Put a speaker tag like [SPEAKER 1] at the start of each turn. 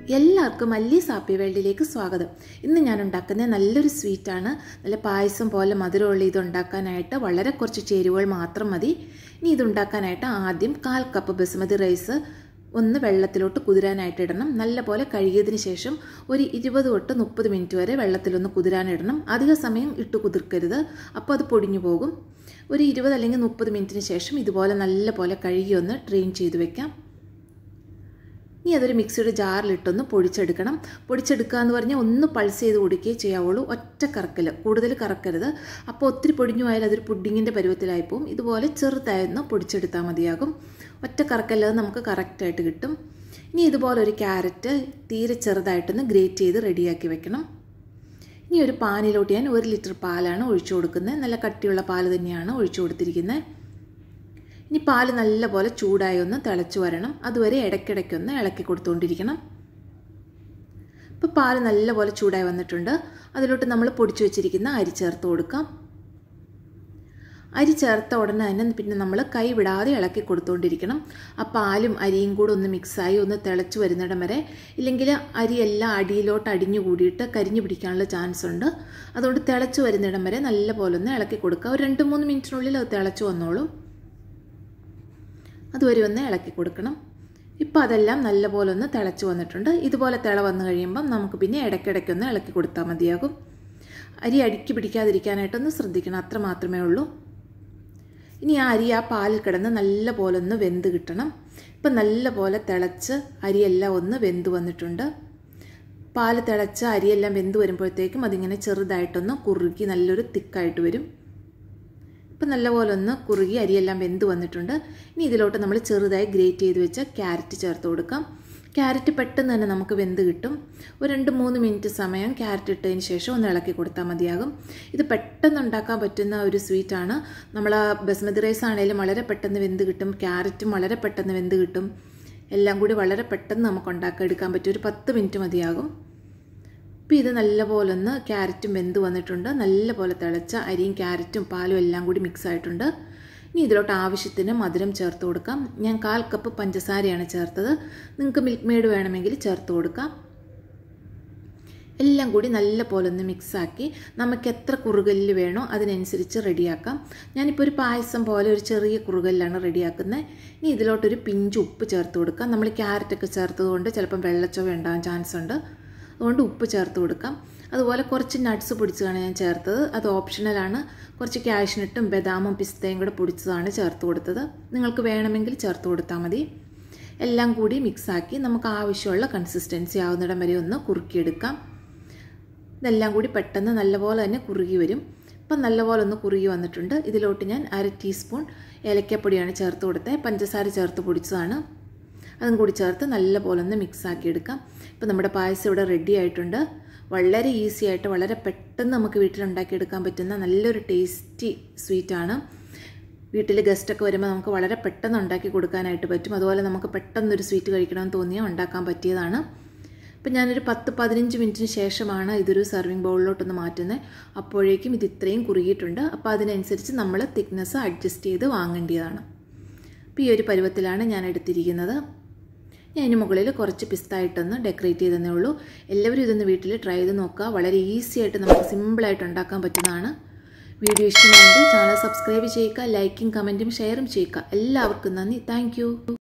[SPEAKER 1] എല്ലാവർക്കും മല്ലി സാപ്പി വേൾഡിലേക്ക് സ്വാഗതം ഇന്ന് ഞാൻ ഉണ്ടാക്കുന്ന നല്ലൊരു സ്വീറ്റാണ് നല്ല പായസം പോലെ മധുരമുള്ള ഇത് ഉണ്ടാക്കാനായിട്ട് വളരെ കുറച്ച് ചേരുവകൾ മാത്രം മതി ഇനി ഇത് ഉണ്ടാക്കാനായിട്ട് ആദ്യം കാൽ കപ്പ് ബസുമതി റൈസ് ഒന്ന് വെള്ളത്തിലോട്ട് കുതിരാനായിട്ട് ഇടണം നല്ലപോലെ കഴുകിയതിന് ശേഷം ഒരു ഇരുപത് തൊട്ട് മുപ്പത് മിനിറ്റ് വരെ വെള്ളത്തിലൊന്ന് കുതിരാനിടണം അധിക സമയം ഇട്ട് കുതിർക്കരുത് അപ്പോൾ അത് പൊടിഞ്ഞു പോകും ഒരു ഇരുപത് അല്ലെങ്കിൽ മുപ്പത് മിനിറ്റിന് ശേഷം ഇതുപോലെ നല്ലപോലെ കഴുകി ഒന്ന് ട്രെയിൻ ചെയ്ത് വെക്കാം ഇനി അതൊരു മിക്സിയുടെ ജാറിലിട്ടൊന്ന് പൊടിച്ചെടുക്കണം പൊടിച്ചെടുക്കുക എന്ന് പറഞ്ഞാൽ ഒന്ന് പൾസ് ചെയ്ത് കൊടുക്കുകയേ ചെയ്യാവുള്ളൂ ഒറ്റ കറക്കൽ കൂടുതൽ കറക്കരുത് അപ്പോൾ ഒത്തിരി പൊടിഞ്ഞു പോയാൽ അതൊരു പുഡിങ്ങിൻ്റെ പരുവത്തിലായി പോകും ഇതുപോലെ ചെറുതായൊന്ന് പൊടിച്ചെടുത്താൽ മതിയാകും ഒറ്റ കറക്കല്ലാതെ നമുക്ക് കറക്റ്റായിട്ട് കിട്ടും ഇനി ഇതുപോലെ ഒരു ക്യാരറ്റ് തീരെ ചെറുതായിട്ടൊന്ന് ഗ്രേറ്റ് ചെയ്ത് റെഡിയാക്കി വെക്കണം ഇനി ഒരു പാനിലോട്ട് ഞാൻ ഒരു ലിറ്റർ പാലാണ് ഒഴിച്ചു കൊടുക്കുന്നത് നല്ല കട്ടിയുള്ള പാൽ തന്നെയാണ് ഒഴിച്ചു കൊടുത്തിരിക്കുന്നത് ഇനി പാല് നല്ലപോലെ ചൂടായി ഒന്ന് തിളച്ചു വരണം അതുവരെ ഇടയ്ക്കിടയ്ക്കൊന്ന് ഇളക്കി കൊടുത്തുകൊണ്ടിരിക്കണം ഇപ്പോൾ പാല് നല്ലപോലെ ചൂടായി വന്നിട്ടുണ്ട് അതിലോട്ട് നമ്മൾ പൊടിച്ചു വെച്ചിരിക്കുന്ന അരി ചേർത്ത് കൊടുക്കാം അരി ചേർത്ത ഉടനെ തന്നെ പിന്നെ നമ്മൾ കൈ വിടാതെ ഇളക്കി കൊടുത്തുകൊണ്ടിരിക്കണം ആ പാലും അരിയും കൂടെ ഒന്ന് മിക്സായി ഒന്ന് തിളച്ച് വരുന്നിടം വരെ ഇല്ലെങ്കിൽ അരിയെല്ലാം അടിയിലോട്ട് അടിഞ്ഞു കൂടിയിട്ട് കരിഞ്ഞു പിടിക്കാനുള്ള ചാൻസ് ഉണ്ട് അതുകൊണ്ട് തിളച്ച് വരുന്നിടം വരെ നല്ലപോലെ ഒന്ന് ഇളക്കി കൊടുക്കുക ഒരു രണ്ട് മൂന്ന് മിനിറ്റിനുള്ളിൽ അത് തിളച്ച് വന്നോളും അതുവരെ ഒന്ന് ഇളക്കി കൊടുക്കണം ഇപ്പോൾ അതെല്ലാം നല്ലപോലെ ഒന്ന് തിളച്ച് വന്നിട്ടുണ്ട് ഇതുപോലെ തിള വന്നു കഴിയുമ്പം നമുക്ക് പിന്നെ ഇടയ്ക്കിടയ്ക്കൊന്ന് ഇളക്കി കൊടുത്താൽ മതിയാകും അരി അടുക്കി പിടിക്കാതിരിക്കാനായിട്ടൊന്ന് ശ്രദ്ധിക്കണം അത്ര മാത്രമേ ഉള്ളൂ ഇനി ആ അരി ആ പാലിൽ കിടന്ന് നല്ല പോലെ ഒന്ന് വെന്ത് കിട്ടണം ഇപ്പം നല്ല പോലെ തിളച്ച് അരിയെല്ലാം ഒന്ന് വെന്ത് വന്നിട്ടുണ്ട് പാല് തിളച്ച് അരിയെല്ലാം വെന്ത് വരുമ്പോഴത്തേക്കും അതിങ്ങനെ ചെറുതായിട്ടൊന്ന് കുറുക്കി നല്ലൊരു തിക്കായിട്ട് വരും ഇപ്പം നല്ലപോലെ ഒന്ന് കുറുകി അരിയെല്ലാം വെന്ത് വന്നിട്ടുണ്ട് ഇനി ഇതിലോട്ട് നമ്മൾ ചെറുതായി ഗ്രേറ്റ് ചെയ്ത് വെച്ച ക്യാരറ്റ് ചേർത്ത് കൊടുക്കാം ക്യാരറ്റ് പെട്ടെന്ന് തന്നെ നമുക്ക് വെന്ത് കിട്ടും ഒരു രണ്ട് മൂന്ന് മിനിറ്റ് സമയം ക്യാരറ്റ് ഇട്ടതിന് ശേഷം ഒന്ന് ഇളക്കി കൊടുത്താൽ മതിയാകും ഇത് പെട്ടെന്ന് ഉണ്ടാക്കാൻ പറ്റുന്ന ഒരു സ്വീറ്റാണ് നമ്മൾ ആ ബസ്മതി റൈസ് ആണെങ്കിലും വളരെ പെട്ടെന്ന് വെന്ത് കിട്ടും ക്യാരറ്റും വളരെ പെട്ടെന്ന് വെന്ത് കിട്ടും എല്ലാം കൂടി വളരെ പെട്ടെന്ന് നമുക്ക് ഉണ്ടാക്കാൻ എടുക്കാൻ പറ്റും ഒരു പത്ത് മിനിറ്റ് മതിയാകും ഇപ്പോൾ ഇത് നല്ലപോലെ ഒന്ന് ക്യാരറ്റും വെന്ത് വന്നിട്ടുണ്ട് നല്ലപോലെ തിളച്ച അരിയും ക്യാരറ്റും പാലും എല്ലാം കൂടി മിക്സ് ആയിട്ടുണ്ട് ഇനി ഇതിലോട്ട് ആവശ്യത്തിന് മധുരം ചേർത്ത് കൊടുക്കാം ഞാൻ കാൽ കപ്പ് പഞ്ചസാരയാണ് ചേർത്തത് നിങ്ങൾക്ക് മിൽക്ക് മെയ്ഡ് വേണമെങ്കിൽ ചേർത്ത് കൊടുക്കാം എല്ലാം കൂടി നല്ല പോലെ ഒന്ന് മിക്സാക്കി നമുക്ക് എത്ര കുറുകല്ലിൽ വേണോ അതിനനുസരിച്ച് റെഡിയാക്കാം ഞാനിപ്പോൾ ഒരു പായസം പോലെ ഒരു ചെറിയ കുറുകല്ലാണ് റെഡിയാക്കുന്നത് ഇനി ഇതിലോട്ടൊരു പിഞ്ച് ഉപ്പ് ചേർത്ത് കൊടുക്കാം നമ്മൾ ക്യാരറ്റൊക്കെ ചേർത്തത് കൊണ്ട് ചിലപ്പം വെള്ളച്ചൊവ ഉണ്ടാകാൻ ചാൻസ് ഉണ്ട് അതുകൊണ്ട് ഉപ്പ് ചേർത്ത് കൊടുക്കാം അതുപോലെ കുറച്ച് നട്ട്സ് പൊടിച്ചതാണ് ഞാൻ ചേർത്തത് അത് ഓപ്ഷണലാണ് കുറച്ച് ക്യാഷ്നട്ടും ബദാമും പിസ്തയും കൂടെ പൊടിച്ചതാണ് ചേർത്ത് കൊടുത്തത് നിങ്ങൾക്ക് വേണമെങ്കിൽ ചേർത്ത് കൊടുത്താൽ മതി എല്ലാം കൂടി മിക്സാക്കി നമുക്ക് ആവശ്യമുള്ള കൺസിസ്റ്റൻസി ആവുന്നിടം വരെ ഒന്ന് കുറുക്കിയെടുക്കാം ഇതെല്ലാം കൂടി പെട്ടെന്ന് നല്ലപോലെ തന്നെ കുറുകി വരും ഇപ്പം നല്ലപോലെ ഒന്ന് കുറുകി വന്നിട്ടുണ്ട് ഇതിലോട്ട് ഞാൻ അര ടീസ്പൂൺ ഏലക്കപ്പൊടിയാണ് ചേർത്ത് കൊടുത്തത് പഞ്ചസാര ചേർത്ത് പൊടിച്ചതാണ് അതും കൂടി ചേർത്ത് നല്ലപോലെ ഒന്ന് മിക്സ് ആക്കി എടുക്കാം ഇപ്പം നമ്മുടെ പായസം ഇവിടെ റെഡി ആയിട്ടുണ്ട് വളരെ ഈസി ആയിട്ട് വളരെ പെട്ടെന്ന് നമുക്ക് വീട്ടിലുണ്ടാക്കിയെടുക്കാൻ പറ്റുന്ന നല്ലൊരു ടേസ്റ്റി സ്വീറ്റാണ് വീട്ടിൽ ഗസ്റ്റൊക്കെ വരുമ്പോൾ നമുക്ക് വളരെ പെട്ടെന്ന് ഉണ്ടാക്കി കൊടുക്കാനായിട്ട് പറ്റും അതുപോലെ നമുക്ക് പെട്ടെന്നൊരു സ്വീറ്റ് കഴിക്കണമെന്ന് തോന്നിയാൽ ഉണ്ടാക്കാൻ പറ്റിയതാണ് അപ്പം ഞാനൊരു പത്ത് പതിനഞ്ച് മിനിറ്റിന് ശേഷമാണ് ഇതൊരു സർവിങ് ബൗളിലോട്ടൊന്ന് മാറ്റുന്നത് അപ്പോഴേക്കും ഇത് ഇത്രയും കുറുകിയിട്ടുണ്ട് അപ്പോൾ അതിനനുസരിച്ച് നമ്മൾ തിക്നെസ് അഡ്ജസ്റ്റ് ചെയ്ത് വാങ്ങേണ്ടതാണ് അപ്പോൾ ഈ ഒരു പരുവത്തിലാണ് ഞാൻ എടുത്തിരിക്കുന്നത് ഞാൻ അതിന് മുകളിൽ കുറച്ച് പിസ്തായിട്ടൊന്ന് ഡെക്കറേറ്റ് ചെയ്തതേ ഉള്ളൂ എല്ലാവരും ഇതൊന്ന് വീട്ടിൽ ട്രൈ ചെയ്ത് നോക്കുക വളരെ ഈസി ആയിട്ട് നമുക്ക് സിമ്പിളായിട്ട് ഉണ്ടാക്കാൻ പറ്റുന്നതാണ് വീഡിയോ ഇഷ്ടമായെങ്കിൽ ചാനൽ സബ്സ്ക്രൈബ് ചെയ്യുക ലൈക്കും കമൻറ്റും ഷെയറും ചെയ്യുക എല്ലാവർക്കും നന്ദി താങ്ക്